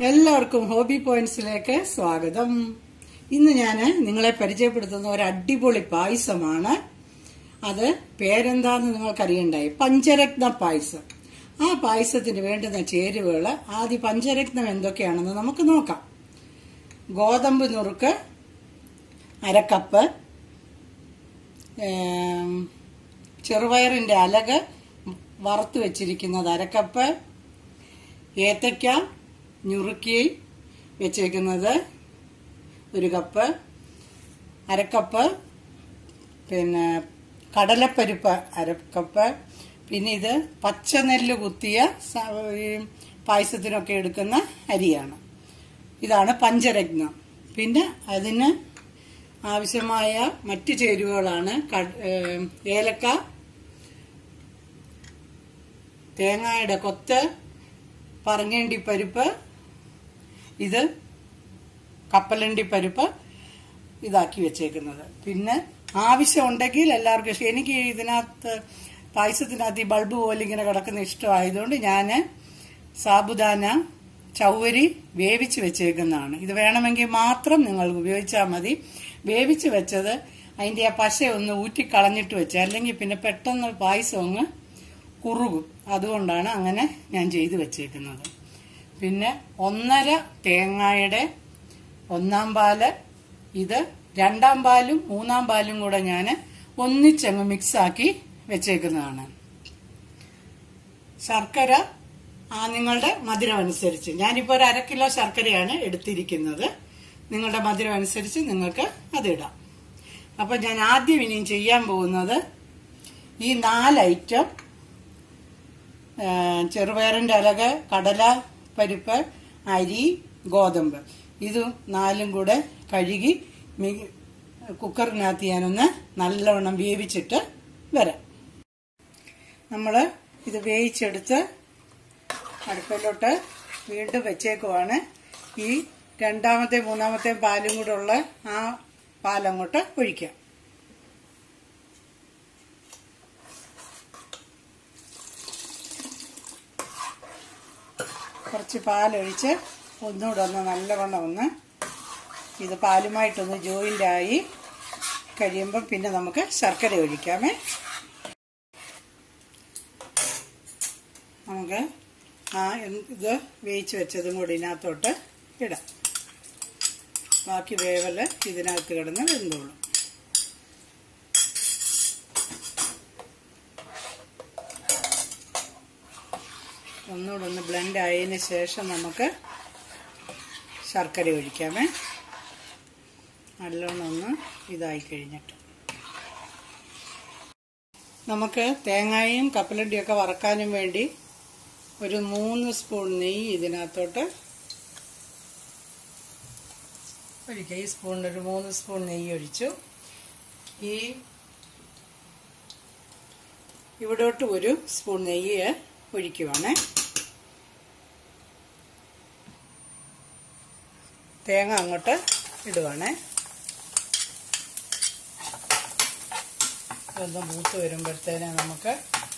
എല്ലാവർക്കും ഹോബി പോയിന്റ്സിലേക്ക് സ്വാഗതം ഇന്ന് ഞാൻ നിങ്ങളെ പരിചയപ്പെടുത്തുന്ന ഒരു അടിപൊളി പായസമാണ് അത് പേരെന്താന്ന് നിങ്ങൾക്കറിയണ്ടായി പഞ്ചരത്ന പായസം ആ പായസത്തിന് വേണ്ടുന്ന ചേരുവകൾ ആദ്യം പഞ്ചരത്നം എന്തൊക്കെയാണെന്ന് നമുക്ക് നോക്കാം ഗോതമ്പ് നുറുക്ക് അരക്കപ്പ് ഏം, ചെറുപയറിന്റെ അലക് വറുത്ത് വെച്ചിരിക്കുന്നത് അരക്കപ്പ് ഏത്തയ്ക്ക ഞുറുക്കി വെച്ചേക്കുന്നത് ഒരു കപ്പ് അരക്കപ്പ് പിന്നെ കടലപ്പരിപ്പ് അരക്കപ്പ് പിന്നെ ഇത് പച്ചനെല്ല് കുത്തിയ സ- ഈ പായസത്തിനൊക്കെ എടുക്കുന്ന അരിയാണ് ഇതാണ് പഞ്ചരത്നം പിന്നെ അതിന് ആവശ്യമായ മറ്റ് ചേരുവകളാണ് കട്- ഏം, ഏലക്ക തേങ്ങയുടെ കൊത്ത് പറങ്ങേണ്ടി പരിപ്പ് ഇത് കപ്പലണ്ടി പരിപ്പ് ഇതാക്കി വെച്ചേക്കുന്നത് പിന്നെ ആവശ്യമുണ്ടെങ്കിൽ എല്ലാവർക്കും ഇഷ്ടം എനിക്ക് ഇതിനകത്ത് പായസത്തിനകത്ത് ഈ ബൾബ് പോലെ ഇങ്ങനെ കിടക്കുന്ന ഇഷ്ടമായതുകൊണ്ട് ഞാൻ സാബുദാന ചൗവരി വേവിച്ച് വെച്ചേക്കുന്നതാണ് ഇത് വേണമെങ്കിൽ മാത്രം നിങ്ങൾ ഉപയോഗിച്ചാൽ മതി വേവിച്ച് വെച്ചത് അതിന്റെ ആ പശ ഒന്ന് ഊറ്റിക്കളഞ്ഞിട്ട് വെച്ച അല്ലെങ്കിൽ പിന്നെ പെട്ടെന്ന് പായസം അങ്ങ് കുറുകും അതുകൊണ്ടാണ് അങ്ങനെ ഞാൻ ചെയ്തു വെച്ചേക്കുന്നത് പിന്നെ ഒന്നര തേങ്ങയുടെ ഒന്നാം പാല് ഇത് രണ്ടാം പാലും മൂന്നാം പാലും കൂടെ ഞാൻ ഒന്നിച്ചങ്ങ് മിക്സാക്കി വെച്ചേക്കുന്നതാണ് ശർക്കര ആ നിങ്ങളുടെ മധുരം അനുസരിച്ച് ഞാനിപ്പോൾ ഒരു അര കിലോ ശർക്കരയാണ് എടുത്തിരിക്കുന്നത് നിങ്ങളുടെ മധുരം അനുസരിച്ച് നിങ്ങൾക്ക് അതിടാം അപ്പൊ ഞാൻ ആദ്യം ഇനിയും ചെയ്യാൻ പോകുന്നത് ഈ നാല് ഐറ്റം ആ, ചെറുപയറിന്റെ അലക് കടല പരിപ്പ് അരി ഗോതമ്പ് ഇത് നാലും കൂടെ കഴുകി മി- കുക്കറിനകത്ത് ഞാനൊന്ന് നല്ലവണ്ണം വേവിച്ചിട്ട് വരാം നമ്മൾ ഇത് വേവിച്ചെടുത്ത് അടുപ്പിലോട്ട് വീണ്ടും വെച്ചേക്കുവാണ് ഈ രണ്ടാമത്തെ മൂന്നാമത്തെ പാലും കൂടെ ഉള്ള ആ പാലങ്ങോട്ട് ഒഴിക്കാം കുറച്ച് പാലൊഴിച്ച് ഒന്നുകൂടെ ഒന്ന് നല്ലവണ്ണം ഒന്ന് ഇത് പാലുമായിട്ടൊന്ന് ജോയിൻ്റ് ആയി കഴിയുമ്പം പിന്നെ നമുക്ക് ശർക്കര ഒഴിക്കാമേ നമുക്ക് ആ എന്ത് ഇത് വേവിച്ച് വെച്ചതും കൂടി ഇതിനകത്തോട്ട് ഇടാം ബാക്കി വേവല് ഇതിനകത്ത് കിടന്ന് വെന്തോളും ഒന്നുകൂടെ ഒന്ന് ബ്ലെൻഡ് ആയതിന് ശേഷം നമുക്ക് ശർക്കര ഒഴിക്കാമേ നല്ലോണം ഒന്ന് ഇതായി കഴിഞ്ഞിട്ട് നമുക്ക് തേങ്ങയും കപ്പലണ്ടിയൊക്കെ വറക്കാനും വേണ്ടി ഒരു മൂന്ന് സ്പൂൺ നെയ്യ് ഇതിനകത്തോട്ട് ഒഴിക്കുക ഈ സ്പൂണിൽ ഒരു മൂന്ന് സ്പൂൺ നെയ്യ് ഒഴിച്ചു ഈ ഇവിടോട്ട് ഒരു സ്പൂൺ നെയ്യ് ഒഴിക്കുവാണ് തേങ്ങ അങ്ങോട്ട് ഇടുവാണ് ഒന്ന് മൂത്ത് വരുമ്പോഴത്തേന് നമുക്ക്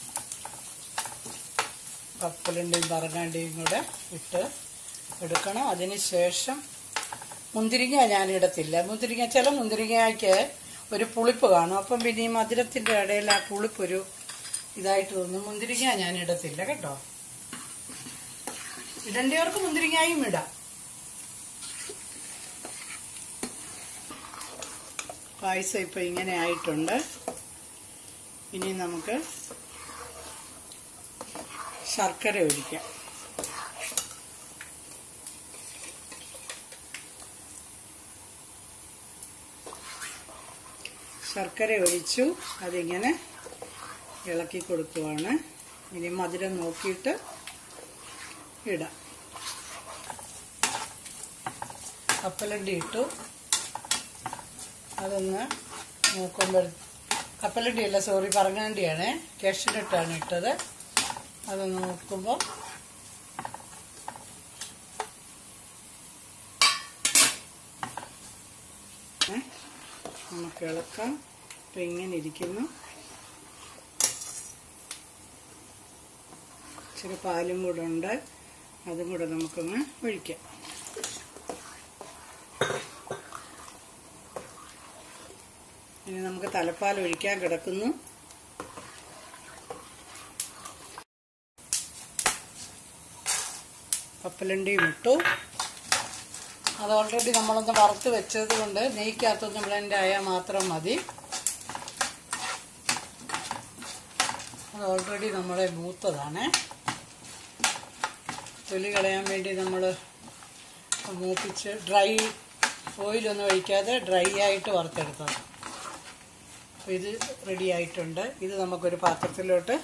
കപ്പലിൻ്റെയും പറങ്ങാണ്ടിയും കൂടെ ഇട്ട് എടുക്കണം അതിന് ശേഷം മുന്തിരിങ്ങ ഞാൻ ഇടത്തില്ല മുന്തിരിങ്ങ ചില മുന്തിരിങ്ങയ്ക്ക് ഒരു പുളിപ്പ് കാണും അപ്പം പിന്നെ ഈ മധുരത്തിന്റെ ഇടയിൽ ആ പുളിപ്പൊരു ഇതായിട്ട് തോന്നും മുന്തിരിങ്ങ ഞാൻ ഇടത്തില്ല കേട്ടോ ഇടേണ്ടവർക്ക് മുന്തിരിങ്ങയും ഇടാം പായസം ഇപ്പൊ ഇങ്ങനെ ആയിട്ടുണ്ട് ഇനി നമുക്ക് ശർക്കര ഒഴിക്കാം ശർക്കര ഒഴിച്ചു അതിങ്ങനെ ഇളക്കി കൊടുക്കുവാണ് ഇനി മധുരം നോക്കിയിട്ട് ഇടാം കപ്പലണ്ടി ഇട്ടു അതൊന്ന് നോക്കുമ്പോൾ കപ്പലണ്ടി അല്ല സോറി പറങ്ങാണ്ടിയാണ് കാഷ്യൂനട്ടാണ് ഇട്ടത് അതൊന്ന് നോക്കുമ്പോൾ ഏ, നമുക്ക് ഇളക്കാം ഇപ്പം ഇങ്ങനെ ഇരിക്കുന്നു ഇച്ചിരി പാലും കൂടെ ഉണ്ട് അതും കൂടെ നമുക്കൊന്ന് ഒഴിക്കാം ഇനി നമുക്ക് തലപ്പാൽ ഒഴിക്കാൻ കിടക്കുന്നു കപ്പലണ്ടിയും ഇട്ടു അത് ഓൾറെഡി നമ്മളൊന്ന് വറുത്ത് വെച്ചത് കൊണ്ട് നെയ്ക്കകത്തൊന്ന് ബ്ലെൻഡ് ആയാൽ മാത്രം മതി അത് ഓൾറെഡി നമ്മളെ മൂത്തതാണ് തൊലി കളയാൻ വേണ്ടി നമ്മൾ മൂപ്പിച്ച് ഡ്രൈ ഓയിലൊന്നും ഒഴിക്കാതെ ഡ്രൈ ആയിട്ട് വറുത്തെടുത്തത് അപ്പോൾ ഇത് റെഡി ആയിട്ടുണ്ട് ഇത് നമുക്കൊരു പാത്രത്തിലോട്ട്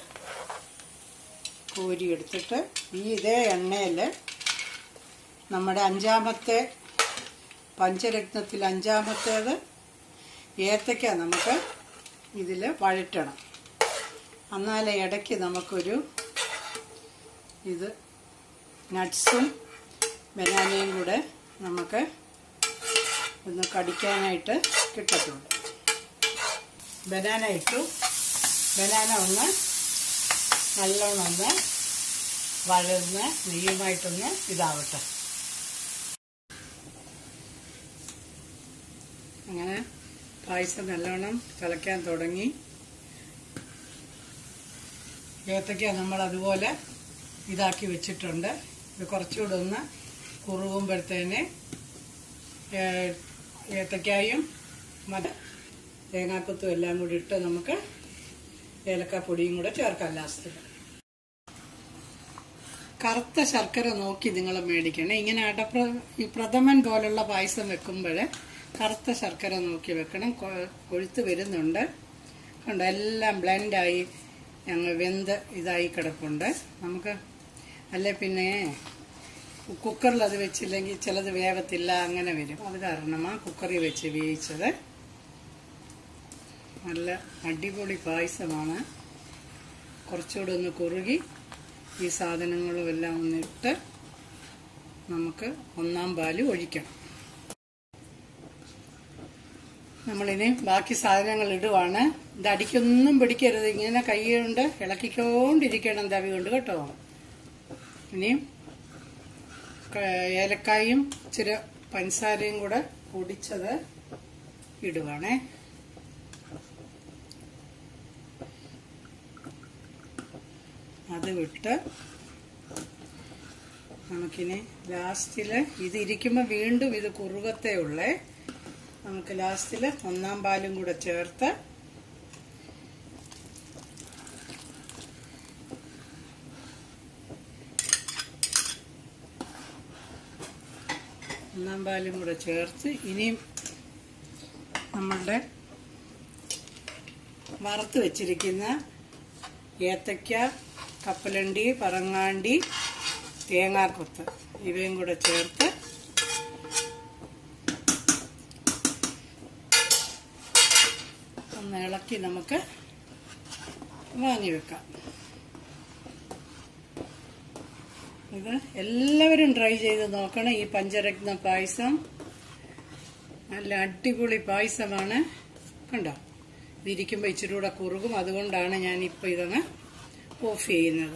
കോരി എടുത്തിട്ട് ഈ ഇതേ എണ്ണയിൽ നമ്മുടെ അഞ്ചാമത്തെ പഞ്ചരത്നത്തിൽ അഞ്ചാമത്തേത് ഏത്തയ്ക്ക നമുക്ക് ഇതിൽ വഴറ്റണം എന്നാലേ ഇടയ്ക്ക് നമുക്കൊരു ഇത് നട്ട്സും ബനാനയും കൂടെ നമുക്ക് ഒന്ന് കടിക്കാനായിട്ട് കിട്ടത്തുള്ളൂ ബനാന ഇട്ടു ബനാന ഒന്ന് നല്ലോണം ഒന്ന് വഴന്ന് നെയ്യുമായിട്ടൊന്ന് ഇതാവട്ടെ അങ്ങനെ പായസം നല്ലോണം തിളയ്ക്കാൻ തുടങ്ങി ഏത്തയ്ക്ക നമ്മൾ അതുപോലെ ഇതാക്കി വെച്ചിട്ടുണ്ട് ഇത് കുറച്ചുകൂടെ ഒന്ന് കുറുകുമ്പോഴത്തേന് ഏത്തക്കായും മത തേങ്ങാക്കൊത്തും എല്ലാം കൂടി ഇട്ട് നമുക്ക് ഏലക്കാപ്പൊടിയും കൂടെ ചേർക്കാം ലാസ്റ്റിൽ കറുത്ത ശർക്കര നോക്കി നിങ്ങൾ മേടിക്കണേ ഇങ്ങനെ അടപ്ര ഈ പ്രഥമൻ പോലുള്ള പായസം വെക്കുമ്പോൾ കറുത്ത ശർക്കര നോക്കി വെക്കണം കൊ- കൊഴുത്ത് വരുന്നുണ്ട് കണ്ടോ എല്ലാം ബ്ലെൻഡായി ഞങ്ങൾ വെന്ത് ഇതായി കിടപ്പുണ്ട് നമുക്ക് അല്ലെ പിന്നെ കുക്കറിൽ അത് വെച്ചില്ലെങ്കിൽ ചിലത് വേവത്തില്ല അങ്ങനെ വരും അത് കാരണമാണ് കുക്കറിൽ വെച്ച് വേവിച്ചത് നല്ല അടിപൊളി പായസമാണ് കുറച്ചുകൂടെ ഒന്ന് കുറുകി ഈ സാധനങ്ങളും എല്ലാം ഒന്നിട്ട് നമുക്ക് ഒന്നാം പാല് ഒഴിക്കണം നമ്മളിനി ബാക്കി സാധനങ്ങൾ ഇടുവാണ് ഇത് അടിക്കൊന്നും പിടിക്കരുത് ഇങ്ങനെ കൈ കൊണ്ട് ഇളക്കിക്കൊണ്ടിരിക്കണം തവി കൊണ്ട് കേട്ടോ ഇനി ക- ഏലക്കായും ഇച്ചിരി പഞ്ചസാരയും കൂടെ പൊടിച്ചത് ഇടുവാണേ അത് വിട്ട് നമുക്കിനി ലാസ്റ്റിൽ ഇത് ഇരിക്കുമ്പോൾ വീണ്ടും ഇത് കുറുകത്തേ ഉള്ളേ നമുക്ക് ലാസ്റ്റിൽ ഒന്നാം പാലും കൂടെ ചേർത്ത് ഒന്നാം പാലും കൂടെ ചേർത്ത് ഇനിയും നമ്മളുടെ വറുത്ത് വെച്ചിരിക്കുന്ന ഏത്തയ്ക്ക കപ്പലണ്ടി പറങ്ങാണ്ടി തേങ്ങാക്കൊത്ത് ഇവയും കൂടെ ചേർത്ത് ഒന്ന് ഇളക്കി നമുക്ക് വാങ്ങി വെക്കാം ഇത് എല്ലാവരും ട്രൈ ചെയ്ത് നോക്കണം ഈ പഞ്ചരത്ന പായസം നല്ല അടിപൊളി പായസമാണ് കണ്ടോ ഇതിരിക്കുമ്പോൾ ഇച്ചിരി കൂടെ കുറുകും അതുകൊണ്ടാണ് ഞാൻ ഇപ്പോൾ ഇതങ്ങ് ഓഫ് ചെയ്യുന്നത്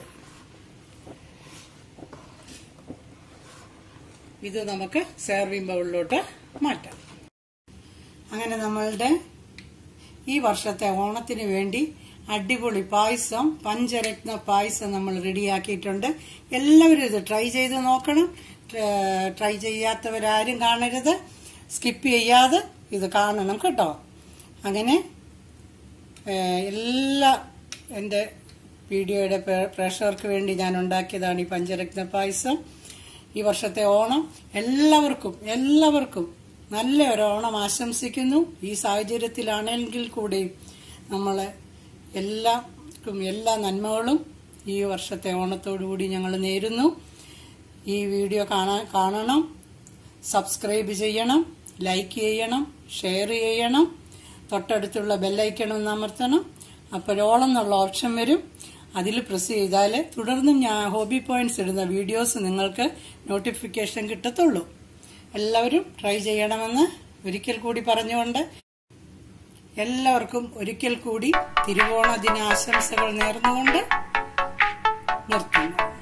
ഇത് നമുക്ക് സെർവിങ് ബൗളിലോട്ട് മാറ്റാം അങ്ങനെ നമ്മളുടെ ഈ വർഷത്തെ ഓണത്തിന് വേണ്ടി അടിപൊളി പായസം പഞ്ചരത്ന പായസം നമ്മൾ റെഡിയാക്കിയിട്ടുണ്ട് എല്ലാവരും ഇത് ട്രൈ ചെയ്ത് നോക്കണം ട്ര- ട്രൈ ചെയ്യാത്തവരാരും കാണരുത് സ്കിപ്പ് ചെയ്യാതെ ഇത് കാണണം കേട്ടോ അങ്ങനെ ഏഹ്, എല്ലാ എൻ്റെ വീഡിയോയുടെ പ്രേ- പ്രേക്ഷകർക്ക് വേണ്ടി ഞാൻ ഉണ്ടാക്കിയതാണ് ഈ പഞ്ചരത്ന പായസം ഈ വർഷത്തെ ഓണം എല്ലാവർക്കും എല്ലാവർക്കും നല്ല ഒരു ഓണം ആശംസിക്കുന്നു ഈ സാഹചര്യത്തിലാണെങ്കിൽ കൂടിയും നമ്മൾ എല്ലാവർക്കും എല്ലാ നന്മകളും ഈ വർഷത്തെ ഓണത്തോടുകൂടി ഞങ്ങൾ നേരുന്നു ഈ വീഡിയോ കാണാൻ കാണണം സബ്സ്ക്രൈബ് ചെയ്യണം ലൈക്ക് ചെയ്യണം ഷെയർ ചെയ്യണം തൊട്ടടുത്തുള്ള ബെല്ലൈക്കൺ ഒന്ന് അമർത്തണം അപ്പോഴോളം എന്നുള്ള ഓപ്ഷൻ വരും അതിൽ പ്രസ് ചെയ്താൽ തുടർന്നും ഞാൻ ഹോബി പോയിന്റ്സ് ഇടുന്ന വീഡിയോസ് നിങ്ങൾക്ക് നോട്ടിഫിക്കേഷൻ കിട്ടത്തുള്ളൂ എല്ലാവരും ട്രൈ ചെയ്യണമെന്ന് ഒരിക്കൽ കൂടി പറഞ്ഞുകൊണ്ട് എല്ലാവർക്കും ഒരിക്കൽ കൂടി തിരുവോണ ദിനാശംസകൾ നേർന്നുകൊണ്ട് നിർത്തുന്നു